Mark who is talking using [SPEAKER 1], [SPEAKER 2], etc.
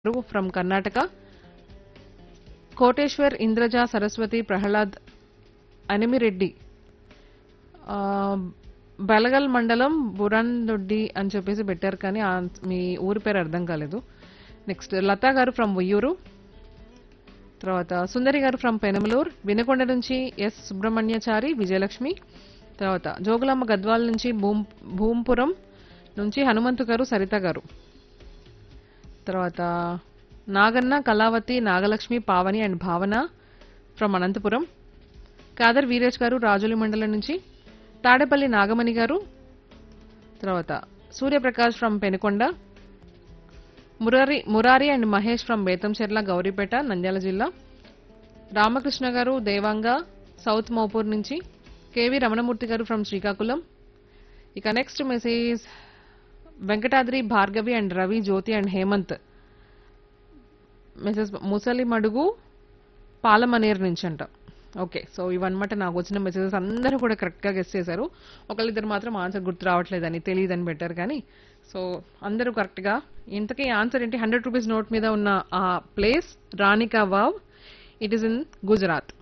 [SPEAKER 1] from Karnataka Koteshwar Indraja Saraswathi Prahlad Animireddy ఆ, బెలగల్ మండలం బురాన్దొడ్డి అని చెప్పేసి పెట్టారు కానీ ఆ మీ ఊరి పేరు అర్థం కాలేదు నెక్స్ట్ లతా గారు ఫ్రమ్ ఉయ్యూరు తర్వాత సుందరి గారు ఫ్రమ్ పెనమలూర్ వినకొండ నుంచి ఎస్ సుబ్రహ్మణ్యచారి విజయలక్ష్మి తర్వాత జోగులమ్మ గద్వాల నుంచి భూమ్ భూంపురం నుంచి హనుమంతు గారు సరిత గారు తర్వాత నాగన్న కళావతి నాగలక్ష్మి పావని అండ్ భావన ఫ్రమ్ అనంతపురం కాదర్ వీరేష్ గారు రాజులి మండలం నుంచి తాడేపల్లి నాగమణి గారు తర్వాత Suryaprakash from Penukonda Murari Murari and Mahesh from Betamcherla Gouripeta Nandyal జిల్లా రామకృష్ణ గారు దేవాంగ సౌత్ మోపూర్ నుంచి కేవి రమణమూర్తి గారు ఫ్రమ్ శ్రీకాకుళం ఇక next message Venkatadri Bhargavi and Ravi Jyothi and Hemanth message Musali Madugu పాలమనేర్ నుంచి అంట ఓకే సో ఇవన్నమాట నాకు వచ్చిన మెసేజెస్ అందరూ కూడా కరెక్ట్గా గెస్ట్ చేశారు ఒకళ్ళిద్దరు మాత్రం ఆన్సర్ గుర్తు రావట్లేదని తెలియదని పెట్టారు కానీ సో అందరూ కరెక్ట్గా ఇంతకీ ఆన్సర్ ఏంటి హండ్రెడ్ రూపీస్ నోట్ మీద ఉన్న ఆ place Rani ka Vav it is in Gujarat